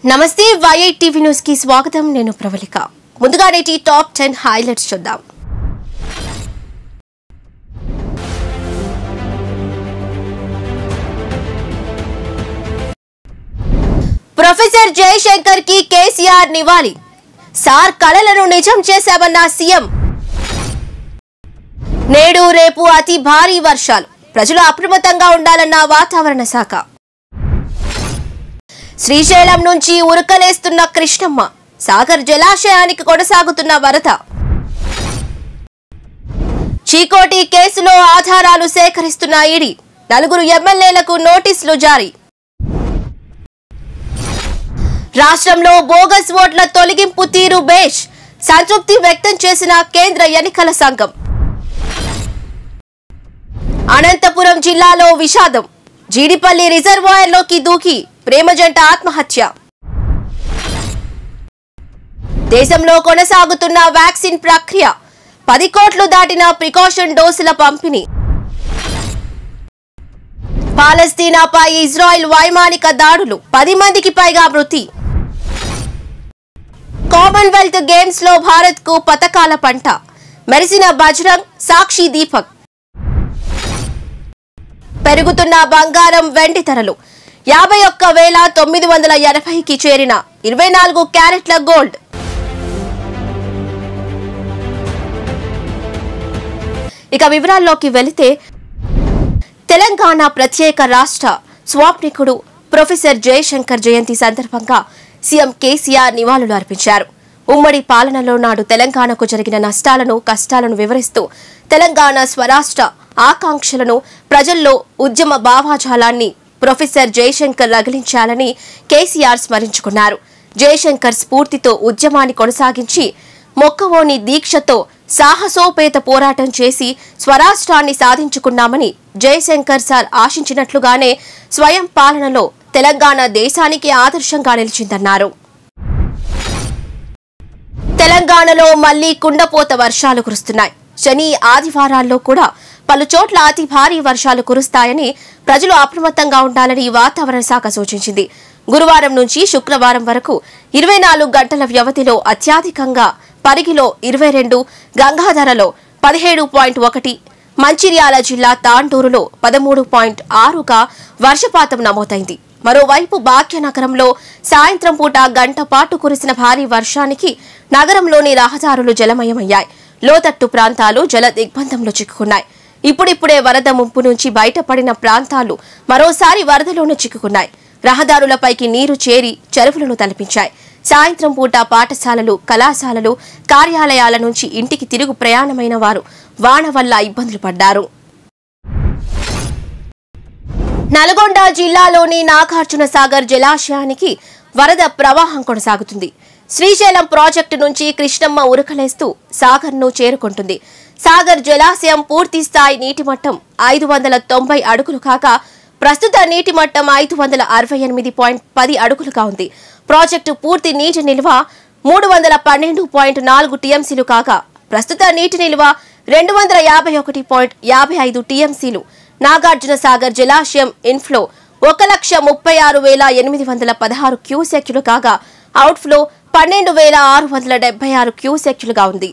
నమస్తే yi TV news కి స్వాగతం నేను ప్రవళిక ముందుగా నేటి టాప్ టెన్ హైలైట్స్ చూద్దాం ప్రొఫెసర్ జయశంకర్ కి కేసీఆర్ నివాళి సార్ కలలను నిజం చేశామన్న సీఎం నేడు రేపు అతి భారీ వర్షాలు ప్రజలు అప్రమత్తంగా ఉండాలన్న వాతావరణ శాఖ శ్రీశైలం నుంచి ఉరకలేస్తున్న కృష్ణమ్మ సాగర్ జలాశయానికి కొనసాగుతున్న వరద చీకోటి కేసులో ఆధారాలు సేకరిస్తున్న ఈడీ నలుగురు ఎమ్మెల్యేలకు నోటీసులు జారీ రాష్ట్రంలో బోగస్ ఓట్ల తొలగింపు తీరు బేష్ సంతృప్తి వ్యక్తం చేసిన కేంద్ర ఎన్నికల సంఘం అనంతపురం జిల్లాలో విషాదం జీడిపల్లి రిజర్వాయర్లోకి దూకి ప్రేమ జంట ఆత్మహత్య దేశంలో కొనసాగుతున్న వ్యాక్సిన్ ప్రక్రియ పది కోట్లు దాటిన ప్రికాషన్ డోసుల పంపిణీ పాలస్తీనాపై ఇజ్రాయెల్ వైమానిక దాడులు పది మందికి పైగా మృతి కామన్వెల్త్ గేమ్స్ లో భారత్ కు పతకాల పంట మెరిసిన బజరంగ్ సాక్షి దీపక్ పెరుగుతున్న బంగారం వెండి ధరలు యాభై ఒక్క వేల తొమ్మిది వందల ఎనభైకి చేరిన ఇరవై నాలుగు క్యారెట్ల గోల్డ్ ఇక వివరాల్లోకి వెళితే తెలంగాణ ప్రత్యేక రాష్ట్ర స్వాప్నికుడు ప్రొఫెసర్ జయశంకర్ జయంతి సందర్భంగా సీఎం కేసీఆర్ నివాళులు అర్పించారు ఉమ్మడి పాలనలో నాడు తెలంగాణకు జరిగిన నష్టాలను కష్టాలను వివరిస్తూ తెలంగాణ స్వరాష్ట్ర ఆకాంక్షలను ప్రజల్లో ఉద్యమ భావాజాలాన్ని ప్రొఫెసర్ జయశంకర్ రగిలించాలని కేసీఆర్ స్మరించుకున్నారు జయశంకర్ స్ఫూర్తితో ఉద్యమాన్ని కొనసాగించి మొక్కవోని దీక్షతో సాహసోపేత పోరాటం చేసి స్వరాష్ట్రాన్ని సాధించుకున్నామని జయశంకర్ సార్ ఆశించినట్లుగానే స్వయం పాలనలో తెలంగాణ దేశానికి ఆదర్శంగా నిలిచిందన్నారు తెలంగాణలో మళ్లీ కుండపోత వర్షాలు కురుస్తున్నాయి శని ఆదివారాల్లో కూడా పలు చోట్ల అతి భారీ వర్షాలు కురుస్తాయని ప్రజలు అప్రమత్తంగా ఉండాలని వాతావరణ శాఖ సూచించింది గురువారం నుంచి శుక్రవారం వరకు ఇరవై నాలుగు గంటల వ్యవధిలో అత్యధికంగా పరిగిలో ఇరవై రెండు గంగాధరలో పదిహేడు పాయింట్ ఒకటి మంచిర్యాల జిల్లా తాండూరులో పదమూడు పాయింట్ ఆరుగా వర్షపాతం నమోదైంది మరోవైపు భాగ్యనగరంలో సాయంత్రం పూట గంట పాటు కురిసిన భారీ వర్షానికి నగరంలోని రహదారులు జలమయమయ్యాయి లోతట్టు ప్రాంతాలు జల దిగ్బంధంలో చిక్కుకున్నాయి ఇప్పుడిప్పుడే వరద ముంపు నుంచి బయటపడిన ప్రాంతాలు మరోసారి వరదలోనూ చిక్కుకున్నాయి రహదారులపైకి నీరు చేరి చెరువులను తలపించాయి సాయంత్రం పూట పాఠశాలలు కళాశాలలు కార్యాలయాల నుంచి ఇంటికి తిరుగు ప్రయాణమైన వారు వాన వల్ల ఇబ్బందులు పడ్డారు నల్గొండ జిల్లాలోని నాగార్జున సాగర్ జలాశయానికి వరద ప్రవాహం కొనసాగుతుంది శ్రీశైలం ప్రాజెక్టు నుంచి కృష్ణమ్మ ఉరకలేస్తూ సాగర్ను చేరుకుంటుంది సాగర్ జలాశయం పూర్తి స్థాయి నీటి మట్టం ఐదు వందల తొంభై అడుగులు కాగా ప్రస్తుత నీటి మట్టం ఐదు వందల అరవై ఎనిమిది పాయింట్ పది అడుగులుగా ఉంది ప్రాజెక్టు పూర్తి నీటి నిల్వ మూడు వందల పన్నెండు పాయింట్ నాలుగు టీఎంసీలు కాగా ప్రస్తుత నీటి నిల్వ రెండు వందల యాభై ఒకటి పాయింట్ యాభై ఐదు టీఎంసీలు నాగార్జున సాగర్ జలాశయం ఇన్ఫ్లో ఒక లక్ష ముప్పై ఆరు వేల ఎనిమిది వందల పదహారు క్యూసెక్యులు కాగా అవుట్ఫ్లో పన్నెండు వేల ఆరు వందల డెబ్బై ఆరు క్యూసెక్యులుగా ఉంది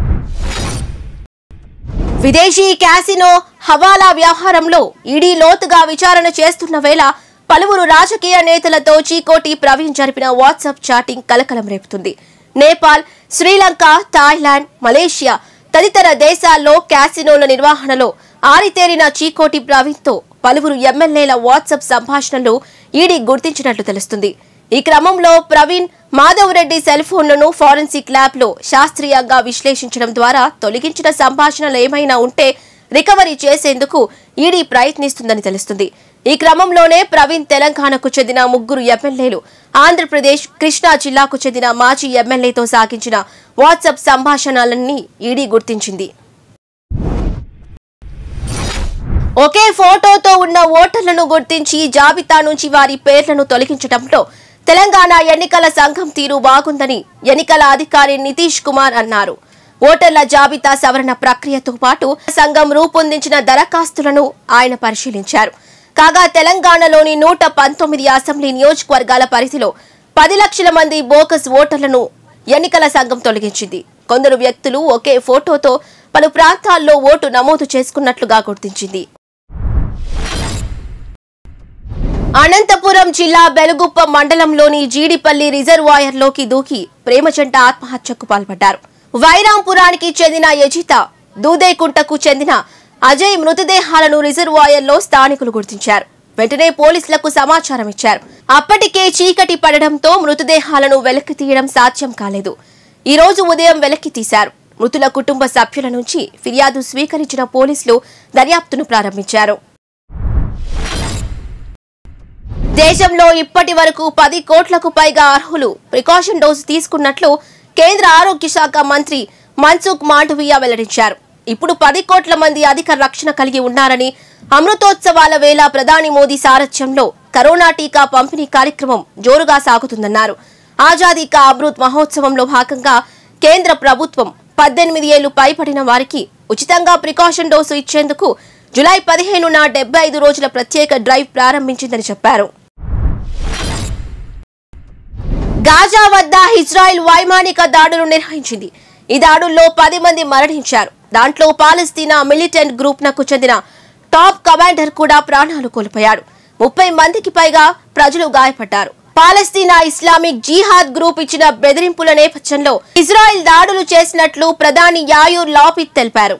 విదేశీ క్యాసినో హవాలా వ్యవహారంలో ఈడీ లోతుగా విచారణ చేస్తున్న వేళ పలువురు రాజకీయ నేతలతో చీకోటి ప్రవీణ్ జరిపిన వాట్సాప్ చాటింగ్ కలకలం రేపుతుంది నేపాల్ శ్రీలంక థాయిలాండ్ మలేషియా తదితర దేశాల్లో క్యాసినోల నిర్వహణలో ఆరితేరిన చీకోటి ప్రవీణ్తో పలువురు ఎమ్మెల్యేల వాట్సాప్ సంభాషణలు ఈడీ గుర్తించినట్లు తెలుస్తుంది ఈ క్రమంలో ప్రవీణ్ మాధవ్ రెడ్డి సెల్ ఫోన్లను ఫారెన్సిక్ ల్యాబ్ లో శాస్త్రీయంగా విశ్లేషించడం ద్వారా తొలగించిన సంభాషణలు ఏమైనా ఉంటే రికవరీ చేసేందుకు ఈడీ ప్రయత్నిస్తుందని తెలుస్తుంది ఈ క్రమంలోనే ప్రవీణ్ తెలంగాణకు చెందిన ముగ్గురు ఎమ్మెల్యేలు ఆంధ్రప్రదేశ్ కృష్ణా జిల్లాకు చెందిన మాజీ ఎమ్మెల్యేతో సాగించిన వాట్సాప్ సంభాషణలన్నీ ఈడీ గుర్తించింది ఒకే ఫోటోతో ఉన్న ఓటర్లను గుర్తించి జాబితా నుంచి వారి పేర్లను తొలగించడంలో తెలంగాణ ఎన్నికల సంఘం తీరు బాగుందని ఎన్నికల అధికారి నితీష్ కుమార్ అన్నారు ఓటర్ల జాబితా సవరణ ప్రక్రియతో పాటు సంఘం రూపొందించిన దరఖాస్తులను ఆయన పరిశీలించారు కాగా తెలంగాణలోని నూట పంతొమ్మిది అసెంబ్లీ నియోజకవర్గాల పరిధిలో పది లక్షల మంది బోకస్ ఓటర్లను ఎన్నికల సంఘం తొలగించింది కొందరు వ్యక్తులు ఒకే ఫోటోతో పలు ప్రాంతాల్లో ఓటు నమోదు చేసుకున్నట్లుగా గుర్తించింది అనంతపురం జిల్లా బెలుగుప్ప మండలంలోని జీడిపల్లి రిజర్వాయర్లోకి దూకి ప్రేమ జంట ఆత్మహత్యకు పాల్పడ్డారు వైరాంపురానికి చెందిన యజిత దూదేకుంటకు చెందిన అజయ్ మృతదేహాలను రిజర్వాయర్లో స్థానికులు గుర్తించారు వెంటనే పోలీసులకు సమాచారం ఇచ్చారు అప్పటికే చీకటి పడడంతో మృతదేహాలను వెలికి తీయడం సాధ్యం కాలేదు ఈ రోజు ఉదయం వెలికి తీశారు మృతుల కుటుంబ సభ్యుల నుంచి ఫిర్యాదు స్వీకరించిన పోలీసులు దర్యాప్తును ప్రారంభించారు దేశంలో ఇప్పటి వరకు పది కోట్లకు పైగా అర్హులు ప్రికాషన్ డోసు తీసుకున్నట్లు కేంద్ర ఆరోగ్య శాఖ మంత్రి మన్సుఖ్ మాండవీయ వెల్లడించారు ఇప్పుడు పది కోట్ల మంది అధిక రక్షణ కలిగి ఉన్నారని అమృతోత్సవాల వేళ ప్రధాని మోదీ సారథ్యంలో కరోనా టీకా పంపిణీ కార్యక్రమం జోరుగా సాగుతుందన్నారు ఆజాదీ కా అమృత్ మహోత్సవంలో భాగంగా కేంద్ర ప్రభుత్వం పద్దెనిమిది ఏళ్లు పైబడిన వారికి ఉచితంగా ప్రికాషన్ డోసు ఇచ్చేందుకు జులై పదిహేనున డెబ్బై ఐదు రోజుల ప్రత్యేక డ్రైవ్ ప్రారంభించిందని చెప్పారు గాజా వద్ద ఇజ్రాయెల్ వైమానిక దాడులు నిర్వహించింది ఈ దాడుల్లో పది మంది మరణించారు దాంట్లో పాలస్తీనా మిలిటెంట్ గ్రూప్ నకు చెందిన టాప్ కమాండర్ కూడా ప్రాణాలు కోల్పోయాడు ముప్పై మందికి పైగా ప్రజలు గాయపడ్డారు పాలస్తీనా ఇస్లామిక్ జీహాద్ గ్రూప్ ఇచ్చిన బెదిరింపుల నేపథ్యంలో ఇజ్రాయెల్ దాడులు చేసినట్లు ప్రధాని యాయూర్ లాపిత్ తెలిపారు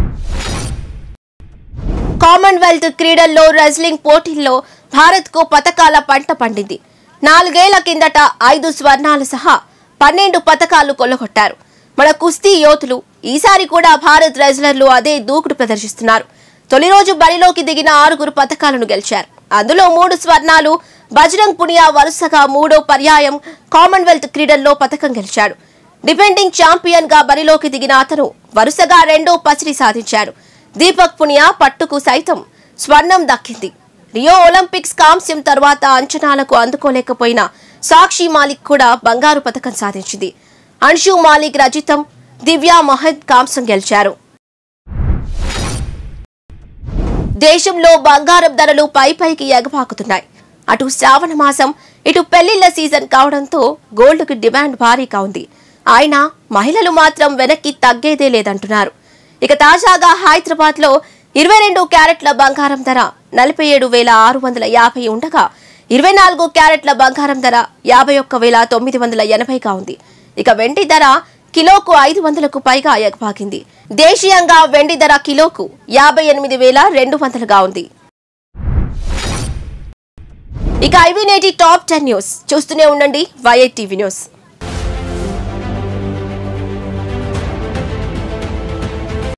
కామన్వెల్త్ క్రీడల్లో రెజ్లింగ్ పోటీల్లో భారత్కు పతకాల పంట పండింది నాలుగేళ్ల కిందట ఐదు స్వర్ణాలు సహా పన్నెండు పతకాలు కొల్లగొట్టారు మన కుస్తీ యోధులు ఈసారి కూడా భారత్ రెజ్లర్లు అదే దూకుడు ప్రదర్శిస్తున్నారు తొలి రోజు బరిలోకి దిగిన ఆరుగురు పతకాలను గెలిచారు అందులో మూడు స్వర్ణాలు బజరంగ్ పునియా వరుసగా మూడో పర్యాయం కామన్వెల్త్ క్రీడల్లో పతకం గెలిచాడు డిఫెండింగ్ ఛాంపియన్ గా బరిలోకి దిగిన అతను వరుసగా రెండో పసిడి సాధించాడు దీపక్ పునియా పట్టుకు సైతం స్వర్ణం దక్కింది రియో ఒలింపిక్స్ కాంస్యం తర్వాత అంచనాలకు అందుకోలేకపోయిన సాక్షి మాలిక్ కూడా బంగారు పథకం సాధించింది అన్షు మాలిక్ రజితం దివ్యా మహద్ కాంస్యం గెలిచారు దేశంలో బంగారం ధరలు పై పైకి ఎగపాకుతున్నాయి అటు శ్రావణ మాసం ఇటు పెళ్లిళ్ల సీజన్ కావడంతో గోల్డ్కి డిమాండ్ భారీగా ఉంది ఆయన మహిళలు మాత్రం వెనక్కి తగ్గేదే లేదంటున్నారు ఇక తాజాగా హైదరాబాద్ లో ఇరవై రెండు క్యారెట్ల బంగారం ధర నలభై ఏడు వేల ఆరు వందల యాభై ఉండగా ఇరవై నాలుగు క్యారెట్ల బంగారం ధర యాభై ఒక్క వేల తొమ్మిది వందల ఎనభైగా ఉంది ఇక వెండి ధర కిలోకు ఐదు వందలకు పైగా ఎగపాకింది దేశీయంగా వెండి ధర కిలోకు యాభై ఎనిమిది వేల రెండు వందలుగా ఉంది ఇక ఐవీ నేటి టాప్ టెన్ న్యూస్ చూస్తూనే ఉండండి వైఐ టీవీ న్యూస్